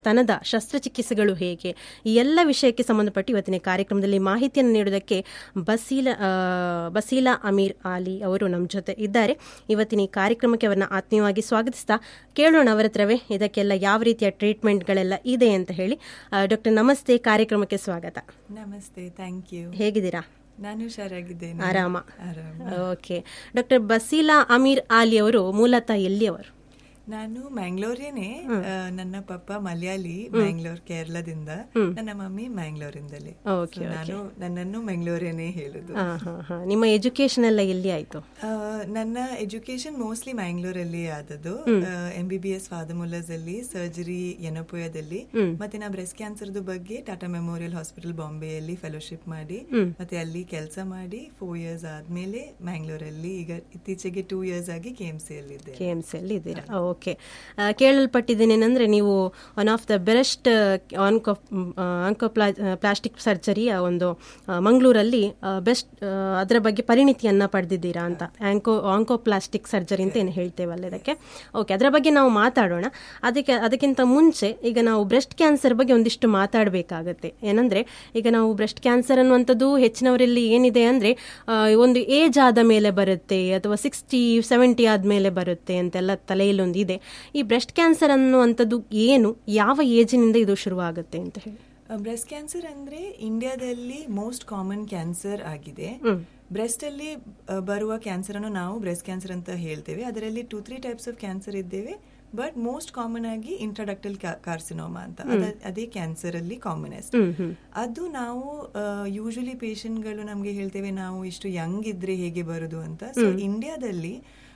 ಸ್ತನದ ಶಸ್ತ್ರಚಿಕಿತ್ಸೆಗಳು ಹೇಗೆ ಈ ಎಲ್ಲ ವಿಷಯಕ್ಕೆ ಸಂಬಂಧಪಟ್ಟು ಇವತ್ತಿನ ಕಾರ್ಯಕ್ರಮದಲ್ಲಿ ಮಾಹಿತಿಯನ್ನು ನೀಡುವುದಕ್ಕೆ ಬಸೀಲ ಆ, ಬಸೀಲಾ ಅಮೀರ್ ಆಲಿ ಅವರು ನಮ್ಮ ಜೊತೆ ಇದ್ದಾರೆ ಇವತ್ತಿನ ಈ ಕಾರ್ಯಕ್ರಮಕ್ಕೆ ಅವರನ್ನ ಆತ್ಮೀಯವಾಗಿ ಸ್ವಾಗತಿಸ್ತಾ ಕೇಳೋಣ ಅವರ ಹತ್ರವೇ ಇದಕ್ಕೆಲ್ಲ ಯಾವ ರೀತಿಯ ಟ್ರೀಟ್ಮೆಂಟ್ಗಳೆಲ್ಲ ಇದೆ ಅಂತ ಹೇಳಿ ಡಾಕ್ಟರ್ ನಮಸ್ತೆ ಕಾರ್ಯಕ್ರಮಕ್ಕೆ ಸ್ವಾಗತ ನಮಸ್ತೆ ಥ್ಯಾಂಕ್ ಯು ಹೇಗಿದ್ದೀರಾ ನಾನು ಹುಷಾರಾಗಿದ್ದೇನೆ ಆರಾಮ ಆರಾಮ ಓಕೆ ಡಾಕ್ಟರ್ ಬಸೀಲಾ ಅಮೀರ್ ಆಲಿ ಅವರು ಮೂಲತಃ ಎಲ್ಲಿಯವರು ನಾನು ಮ್ಯಾಂಗ್ಳೂರೇನೆ ಆ, ನನ್ನ ಪಪ್ಪ ಮಲಯಾಳಿ ಮ್ಯಾಂಗ್ಳೂರ್ ಕೇರಳದಿಂದ ನನ್ನ ಮಮ್ಮಿ ಮ್ಯಾಂಗ್ಳೂರಿಂದಲೇ ಓಕೆ So, ನಾನು ನನ್ನನ್ನು ಮ್ಯಾಂಗ್ಳೂರೇನೆ ಹೇಳುದು ಹಾ ಹಾ ಹಾ ನಿಮ್ಮ ಎಜುಕೇಶನ್ ಎಲ್ಲ ಎಲ್ಲಿ ಆಯ್ತು ಆ, ನನ್ನ ಎಜುಕೇಶನ್ ಮೋಸ್ಟ್ಲಿ ಮ್ಯಾಂಗ್ಳೂರಲ್ಲಿ ಆದದ್ದು ಎಂ ಬಿ ಬಿ ಎಸ್ ಫಾದಮುಲ್ಲಸ್ ಅಲ್ಲಿ ಸರ್ಜರಿ ಎನಪೋಯದಲ್ಲಿ ಮತ್ತೆ ನಾ ಬ್ರೆಸ್ಟ್ ಕ್ಯಾನ್ಸರ್ದು ಬಗ್ಗೆ ಟಾಟಾ ಮೆಮೋರಿಯಲ್ ಹಾಸ್ಪಿಟಲ್ ಬಾಂಬೆಯಲ್ಲಿ ಫೆಲೋಶಿಪ್ ಮಾಡಿ ಮತ್ತೆ ಅಲ್ಲಿ ಕೆಲಸ ಮಾಡಿ ಫೋರ್ ಇಯರ್ಸ್ ಆದ್ಮೇಲೆ ಮ್ಯಾಂಗ್ಳೂರಲ್ಲಿ ಈಗ ಇತ್ತೀಚೆಗೆ ಟೂ ಇಯರ್ಸ್ ಆಗಿ ಕೆ ಎಂ ಸಿ ಅಲ್ಲಿದ್ದೆ ಕೆ ಎಮ್ ಸಿ ಅಲ್ಲಿ ಇದ್ದೀರಾ ಓಕೆ ಕೇಳಲ್ಪಟ್ಟಿದ್ದೇನೇನೆಂದ್ರೆ ನೀವು one of the best onco oncoplastic ಸರ್ಜರಿಯ ಒಂದು ಆ, ಮಂಗಳೂರಲ್ಲಿ ಬೆಸ್ಟ್ ಅದರ ಬಗ್ಗೆ ಪರಿಣಿತಿಯನ್ನ ಪಡೆದಿದ್ದೀರಾ ಅಂತ ಆಂಕೋ ಆಂಕೋ ಪ್ಲಾಸ್ಟಿಕ್ ಸರ್ಜರಿ ಅಂತ ಏನು ಹೇಳ್ತೇವಲ್ಲ ಇದಕ್ಕೆ ಓಕೆ ಅದರ ಬಗ್ಗೆ ನಾವು ಮಾತಾಡೋಣ ಅದಕ್ಕೆ ಅದಕ್ಕಿಂತ ಮುಂಚೆ ಈಗ ನಾವು ಬ್ರೆಸ್ಟ್ ಕ್ಯಾನ್ಸರ್ ಬಗ್ಗೆ ಒಂದಿಷ್ಟು ಮಾತಾಡಬೇಕಾಗತ್ತೆ ಏನಂದ್ರೆ ಈಗ ನಾವು ಬ್ರೆಸ್ಟ್ ಕ್ಯಾನ್ಸರ್ ಅನ್ನುವಂಥದ್ದು ಹೆಚ್ಚಿನವರಲ್ಲಿ ಏನಿದೆ ಅಂದ್ರೆ ಆ, ಒಂದು ಏಜ್ ಆದ ಮೇಲೆ ಬರುತ್ತೆ ಅಥವಾ ಸಿಕ್ಸ್ಟಿ ಸೆವೆಂಟಿ ಆದ್ಮೇಲೆ ಬರುತ್ತೆ ಅಂತೆಲ್ಲ ತಲೆಯಲ್ಲಿ ಒಂದು ಇದೆ ಈ ಬ್ರೆಸ್ಟ್ ಕ್ಯಾನ್ಸರ್ ಅನ್ನುವಂಥದ್ದು ಏನು ಯಾವ ಏಜಿನಿಂದ ಇದು ಶುರುವಾಗುತ್ತೆ ಅಂತ ಹೇಳಿ ಬ್ರೆಸ್ಟ್ ಕ್ಯಾನ್ಸರ್ ಅಂದ್ರೆ ಇಂಡಿಯಾದಲ್ಲಿ ಮೋಸ್ಟ್ ಕಾಮನ್ ಕ್ಯಾನ್ಸರ್ ಆಗಿದೆ ಬ್ರೆಸ್ಟ್ ಅಲ್ಲಿ ಆ, ಬರುವ ಕ್ಯಾನ್ಸರ್ ಅನ್ನು ನಾವು ಬ್ರೆಸ್ಟ್ ಕ್ಯಾನ್ಸರ್ ಅಂತ ಹೇಳ್ತೇವೆ ಅದರಲ್ಲಿ two three types of cancer ಇದ್ದೇವೆ ಬಟ್ ಮೋಸ್ಟ್ ಕಾಮನ್ ಆಗಿ ಇಂಟ್ರಡಕ್ಟಲ್ ಕಾರ್ಸಿನೋಮಾ ಅಂತ ಅದ- ಅದೇ ಕ್ಯಾನ್ಸರ್ ಅಲ್ಲಿ ಕಾಮನೆಸ್ಟ್ ಅದು ನಾವು ಯೂಶಲಿ ಗಳು ನಮ್ಗೆ ಹೇಳ್ತೇವೆ ನಾವು ಇಷ್ಟು ಯಂಗ್ ಇದ್ರೆ ಹೇಗೆ ಬರುದು ಅಂತ ಸೊ ಇಂಡಿಯಾದಲ್ಲಿ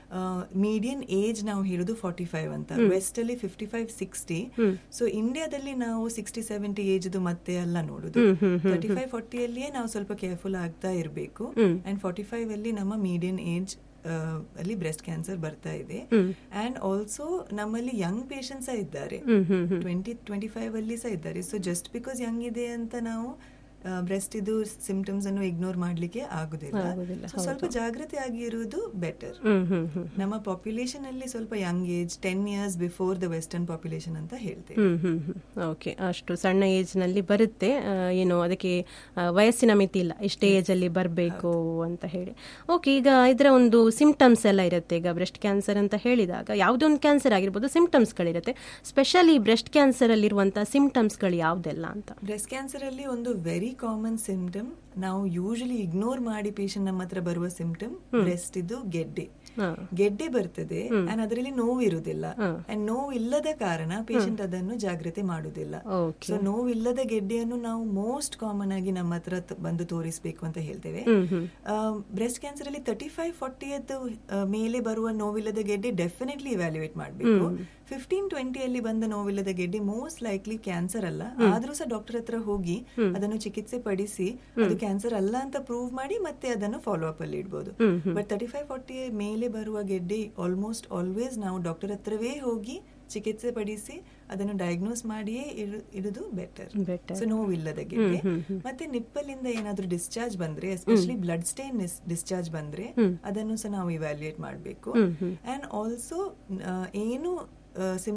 ಮೀಡಿಯನ್ ಏಜ್ ನಾವು ಹೇಳುದು ಫಾರ್ಟಿ ಫೈವ್ ಅಂತ ವೆಸ್ಟ್ ಅಲ್ಲಿ ಫಿಫ್ಟಿ ಫೈವ್ ಸಿಕ್ಸ್ಟಿ ಸೊ ಇಂಡಿಯಾದಲ್ಲಿ ನಾವು ಸಿಕ್ಸ್ಟಿ ಸೆವೆಂಟಿ ಏಜ್ ಮತ್ತೆ ಅಲ್ಲ ನೋಡುದು ತರ್ಟಿ ಫೈವ್ ಫಾರ್ಟಿಯಲ್ಲಿಯೇ ನಾವು ಸ್ವಲ್ಪ ಕೇರ್ಫುಲ್ ಆಗ್ತಾ ಇರಬೇಕು ಅಂಡ್ ಫಾರ್ಟಿ ಫೈವ್ ಅಲ್ಲಿ ನಮ್ಮ ಮೀಡಿಯನ್ ಏಜ್ ಅಲ್ಲಿ ಬ್ರೆಸ್ಟ್ ಕ್ಯಾನ್ಸರ್ ಬರ್ತಾ ಇದೆ ಅಂಡ್ ಆಲ್ಸೋ ನಮ್ಮಲ್ಲಿ ಯಂಗ್ ಪೇಷಂಟ್ಸ್ ಇದ್ದಾರೆ ಟ್ವೆಂಟಿ ಟ್ವೆಂಟಿ ಫೈವ್ ಅಲ್ಲಿ ಸಹ ಇದ್ದಾರೆ ಸೊ ಜಸ್ಟ್ ಬಿಕಾಸ್ ಯಂಗ್ ಇದೆ ಅಂತ ನಾವು ಬ್ರೆಸ್ಟ್ ಇದು ಸಿಂಪ್ಟಮ್ಸ್ ಅನ್ನು ಇಗ್ನೋರ್ ಮಾಡ್ಲಿಕ್ಕೆ ಆಗುದಿಲ್ಲ So, ಸ್ವಲ್ಪ ಜಾಗೃತಿ ಆಗಿರುವುದು ಬೆಟರ್ ಹ್ಮ್ ಹ್ಮ್ ಹ್ಮ್ ನಮ್ಮ ಪಾಪ್ಯುಲೇಷನ್ ಅಲ್ಲಿ ಸ್ವಲ್ಪ young age ten years before the western population ಅಂತ ಹೇಳ್ತೇವೆ ಹ್ಮ್ ಹ್ಮ್ ಹ್ಮ್ ಓಕೆ ಅಷ್ಟು ಸಣ್ಣ ಏಜ್ ನಲ್ಲಿ ಬರುತ್ತೆ ಆ, ಏನು ಅದಕ್ಕೆ ಆ, ವಯಸ್ಸಿನ ಮಿತಿ ಇಲ್ಲ ಇಷ್ಟೇ ಏಜ್ ಅಲ್ಲಿ ಬರಬೇಕು ಅಂತ ಹೇಳಿ ಓಕೆ ಈಗ ಇದರ ಒಂದು ಸಿಂಪ್ಟಮ್ಸ್ ಎಲ್ಲ ಇರುತ್ತೆ ಈಗ ಬ್ರೆಸ್ಟ್ ಕ್ಯಾನ್ಸರ್ ಅಂತ ಹೇಳಿದಾಗ ಯಾವುದೇ ಒಂದು ಕ್ಯಾನ್ಸರ್ ಆಗಿರ್ಬೋದು ಸಿಂಪ್ಟಮ್ಸ್ಗಳಿರುತ್ತೆ ಸ್ಪೆಷಲಿ ಬ್ರೆಸ್ಟ್ ಕ್ಯಾನ್ಸರ್ ಅಲ್ಲಿರುವಂತಹ ಸಿಂಪ್ಟಮ್ಸ್ಗಳು ಯಾವುದೆಲ್ಲ ಅಂತ ಬ್ರೆಸ್ಟ್ ಕ್ಯಾನ್ಸರ್ ಅಲ್ಲಿ ಒಂದು ವೆರಿ ಕಾಮನ್ ಸಿಂಪ್ಟಮ್ ನಾವು ಯೂಶಲಿ ಇಗ್ನೋರ್ ಮಾಡಿ ಪೇಷಂಟ್ ನಮ್ಮ ಹತ್ರ ಬರುವ ಸಿಂಪ್ಟಮ್ ಬ್ರೆಸ್ಟ್ ಇದು ಗೆಡ್ಡೆ ಹಾ. ಗೆಡ್ಡೆ ಬರ್ತದೆ ಅಂಡ್ ಅದರಲ್ಲಿ ನೋವು ಇರುವುದಿಲ್ಲ ಅಂಡ್ ನೋವು ಇಲ್ಲದ ಕಾರಣ ಪೇಷಂಟ್ ಅದನ್ನು ಜಾಗ್ರತೆ ಮಾಡುದಿಲ್ಲ ಓಕೆ ಸೊ ನೋವಿಲ್ಲದ ಗೆಡ್ಡೆಯನ್ನು ನಾವು ಮೋಸ್ಟ್ ಕಾಮನ್ ಆಗಿ ನಮ್ಮ ಹತ್ರ ತ- ಬಂದು ತೋರಿಸಬೇಕು ಅಂತ ಹೇಳ್ತೇವೆ ಬ್ರೆಸ್ಟ್ ಕ್ಯಾನ್ಸರ್ ಅಲ್ಲಿ ತರ್ಟಿ ಫೈವ್ ಫಾರ್ಟಿ ಮೇಲೆ ಬರುವ ನೋವಿಲ್ಲದ ಗೆಡ್ಡೆ ಡೆಫಿನೆಟ್ಲಿ ಇವ್ಯಾಲ್ಯೂಯೇಟ್ ಮಾಡಬೇಕು ಫಿಫ್ಟೀನ್ ಟ್ವೆಂಟಿಯಲ್ಲಿ ಬಂದ ನೋವಿಲ್ಲದ ಗೆಡ್ಡೆ ಮೋಸ್ಟ್ ಲೈಕ್ಲಿ ಕ್ಯಾನ್ಸರ್ ಅಲ್ಲ ಆದ್ರೂ ಸಹ ಡಾಕ್ಟರ್ ಹತ್ರ ಹೋಗಿ ಅದನ್ನು ಚಿಕಿತ್ಸೆ ಪಡಿಸಿ ಅದು ಕ್ಯಾನ್ಸರ್ ಅಲ್ಲ ಅಂತ ಪ್ರೂವ್ ಮಾಡಿ ಮತ್ತೆ ಅದನ್ನು ಫಾಲೋ ಅಪ್ ಅಲ್ಲಿ ಇಡ್ಬೋದು ಬಟ್ ತರ್ಟಿ ಫೈವ್ ಫಾರ್ಟಿ ಮೇಲೆ ಬರುವ ಗೆಡ್ಡೆ ಆಲ್ಮೋಸ್ಟ್ ಆಲ್ವೇಸ್ ನಾವು ಡಾಕ್ಟರ್ ಹತ್ರವೇ ಹೋಗಿ ಚಿಕಿತ್ಸೆ ಪಡಿಸಿ ಅದನ್ನು ಡಯಾಗ್ನೋಸ್ ಮಾಡಿಯೇ ಇಡು- ಇಡುದು ಬೆಟರ್ ಬೆಟರ್ ಸೊ ನೋವಿಲ್ಲದ ಗೆಡ್ಡೆ ಮತ್ತೆ ನಿಪ್ಪಲಿಂದ ಏನಾದ್ರೂ ಡಿಸ್ಚಾರ್ಜ್ ಬಂದ್ರೆ ಎಸ್ಪೆಷಲಿ ಬ್ಲಡ್ ಸ್ಟೇನ್ ಡಿಸ್ಚಾರ್ಜ್ ಬಂದ್ರೆ ಅದನ್ನು ಸಹ ನಾವು ಇವ್ಯಾಲ್ಯೂಯೇಟ್ ಮಾಡಬೇಕು ಅಂಡ್ ಆಲ್ಸೋ ಏನು